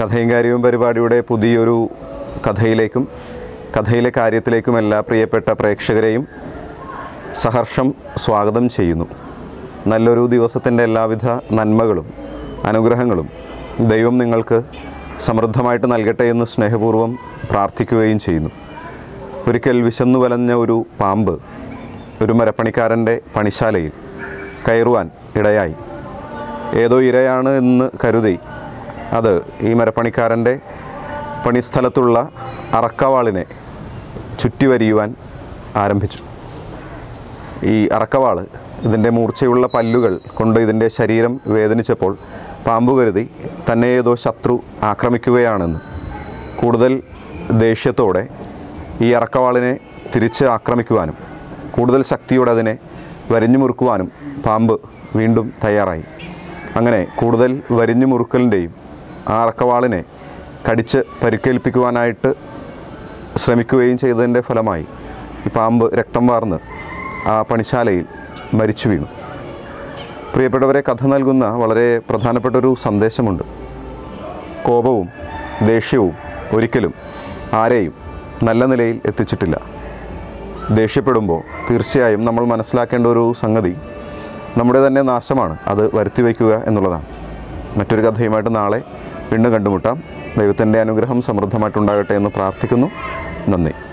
കഥയും കാര്യവും പരിപാടിയുടെ പുതിയൊരു കഥയിലേക്കും കഥയിലെ കാര്യത്തിലേക്കും എല്ലാ പ്രിയപ്പെട്ട പ്രേക്ഷകരെയും സഹർഷം സ്വാഗതം ചെയ്യുന്നു നല്ലൊരു ദിവസത്തിൻ്റെ എല്ലാവിധ നന്മകളും അനുഗ്രഹങ്ങളും ദൈവം നിങ്ങൾക്ക് സമൃദ്ധമായിട്ട് നൽകട്ടെ എന്ന് സ്നേഹപൂർവ്വം പ്രാർത്ഥിക്കുകയും ചെയ്യുന്നു ഒരിക്കൽ വിശന്നു വലഞ്ഞ ഒരു പാമ്പ് ഒരു മരപ്പണിക്കാരൻ്റെ പണിശാലയിൽ കയറുവാൻ ഇടയായി ഏതോ ഇരയാണ് എന്ന് കരുതി അത് ഈ മരപ്പണിക്കാരൻ്റെ പണിസ്ഥലത്തുള്ള അറക്കവാളിനെ ചുറ്റിവരിയുവാൻ ആരംഭിച്ചു ഈ അറക്കവാള് ഇതിൻ്റെ മൂർച്ചയുള്ള പല്ലുകൾ കൊണ്ട് ഇതിൻ്റെ ശരീരം വേദനിച്ചപ്പോൾ പാമ്പ് കരുതി തന്നെ ഏതോ ശത്രു ആക്രമിക്കുകയാണെന്ന് കൂടുതൽ ദേഷ്യത്തോടെ ഈ അറക്കവാളിനെ തിരിച്ച് ആക്രമിക്കുവാനും കൂടുതൽ ശക്തിയോടെ അതിനെ വരിഞ്ഞു മുറുക്കുവാനും പാമ്പ് വീണ്ടും തയ്യാറായി അങ്ങനെ കൂടുതൽ വരിഞ്ഞു മുറുക്കലിൻ്റെയും ആ അറക്കവാളിനെ കടിച്ച് പരിക്കേൽപ്പിക്കുവാനായിട്ട് ശ്രമിക്കുകയും ചെയ്തതിൻ്റെ ഫലമായി ഈ പാമ്പ് രക്തം വാർന്ന് ആ പണിശാലയിൽ മരിച്ചു വീണു പ്രിയപ്പെട്ടവരെ കഥ നൽകുന്ന വളരെ പ്രധാനപ്പെട്ട ഒരു സന്ദേശമുണ്ട് കോപവും ദേഷ്യവും ഒരിക്കലും ആരെയും നല്ല നിലയിൽ എത്തിച്ചിട്ടില്ല ദേഷ്യപ്പെടുമ്പോൾ തീർച്ചയായും നമ്മൾ മനസ്സിലാക്കേണ്ട ഒരു സംഗതി നമ്മുടെ തന്നെ നാശമാണ് അത് വരുത്തി വയ്ക്കുക എന്നുള്ളതാണ് മറ്റൊരു കഥയുമായിട്ട് നാളെ വീണ്ടും കണ്ടുമുട്ടാം ദൈവത്തിൻ്റെ അനുഗ്രഹം സമൃദ്ധമായിട്ടുണ്ടാകട്ടെ എന്ന് പ്രാർത്ഥിക്കുന്നു നന്ദി